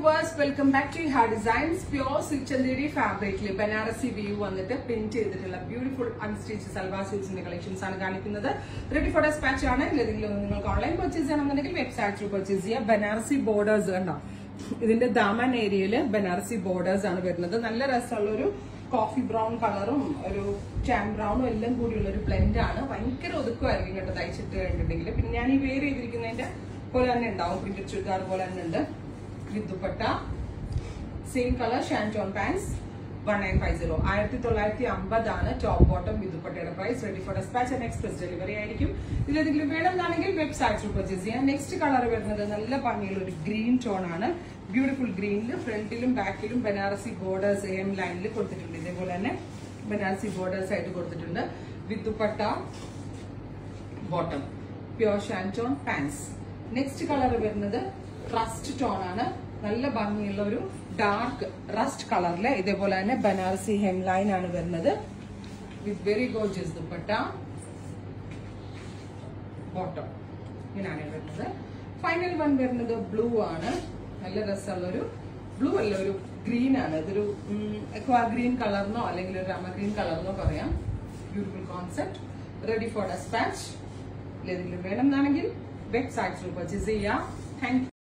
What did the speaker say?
viewers welcome back to ഹാ designs pure സിൽച്ചന്തേരി ഫാബ്രിക്കിൽ ബനാറസി വ്യൂ വന്നിട്ട് പ്രിന്റ് ചെയ്തിട്ടുള്ള ബ്യൂട്ടിഫുൾ അൺസ്റ്റിച്ച് സൽവാർ സിൽസിന്റെ കളക്ഷൻസ് ആണ് കാണിക്കുന്നത് റെഡി ഫോർ ഡെസ്പാച്ച് ആണ് ഏതെങ്കിലും നിങ്ങൾക്ക് ഓൺലൈൻ പർച്ചേസ് ചെയ്യണമെന്നുണ്ടെങ്കിൽ വെബ്സൈറ്റ് ത്രൂ പർച്ചേസ് ചെയ്യാം ബനാറസി ബോർഡേഴ്സ് കണ്ടോ ഇതിന്റെ ദാമൻ ഏരിയയില് ബനാറസി ബോർഡേഴ്സ് ആണ് വരുന്നത് നല്ല രസമുള്ള ഒരു കോഫി ബ്രൗൺ കളറും ഒരു ടാൻ ബ്രൗണും എല്ലാം കൂടിയുള്ള ഒരു ബ്ലെൻഡ് ആണ് ഭയങ്കര ഒതുക്കുമായിരിക്കും കേട്ടോ തയ്ച്ചിട്ട് കഴിഞ്ഞിട്ടുണ്ടെങ്കിൽ പിന്നെ ഞാൻ ഈ വേറെ ചെയ്തിരിക്കുന്നതിന്റെ പോലെ തന്നെ ഉണ്ടാവും പ്രിന്റഡ് ചുരിദാർ പോലെ തന്നെ ഉണ്ട് with dupatta same colour shantoon pants one nine five zero ആയിരത്തി തൊള്ളായിരത്തി അമ്പതാണ് ടോപ്പ് ബോട്ടം വിത്ത് ദുപ്പട്ടയുടെ price ready for dispatch and express delivery ആയിരിക്കും ഇതിലെന്തെങ്കിലും വേണമെന്നാണെങ്കിൽ വെബ്സൈറ്റ് പർച്ചേസ് ചെയ്യാം നെക്സ്റ്റ് കളർ വരുന്നത് നല്ല ഭംഗിയുള്ള ഒരു ഗ്രീൻ ടോൺ ആണ് ബ്യൂട്ടിഫുൾ ഗ്രീനിൽ ഫ്രണ്ടിലും ബാക്കിലും ബനാറസി ബോർഡേഴ്സ് എം ലൈനിൽ കൊടുത്തിട്ടുണ്ട് ഇതേപോലെ തന്നെ ബനാറസി ബോർഡേഴ്സ് ആയിട്ട് കൊടുത്തിട്ടുണ്ട് with dupatta bottom pure shantoon pants next colour വരുന്നത് റസ്റ്റ് ടോൺ ആണ് നല്ല ഭംഗിയുള്ള ഒരു ഡാർക്ക് റസ്റ്റ് കളറില് ഇതേപോലെ തന്നെ ബനാറസി ഹെം ലൈൻ ആണ് വരുന്നത് with very gorgeous dupatta bottom ഇങ്ങനെയാണ് വരുന്നത് ഫൈനൽ വൺ വരുന്നത് ബ്ലൂ ആണ് നല്ല രസമുള്ള ഒരു ബ്ലൂ അല്ല ഒരു ഗ്രീൻ ആണ് ഇതൊരു എക്വാ ഗ്രീൻ കളറിനോ അല്ലെങ്കിൽ ഒരു റമ ഗ്രീൻ കളറിനോ പറയാം beautiful concept ready for dispatch ഏതെങ്കിലും വേണമെന്നാണെങ്കിൽ വെബ്സൈറ്റ് പർച്ചേസ് ചെയ്യാം താങ്ക്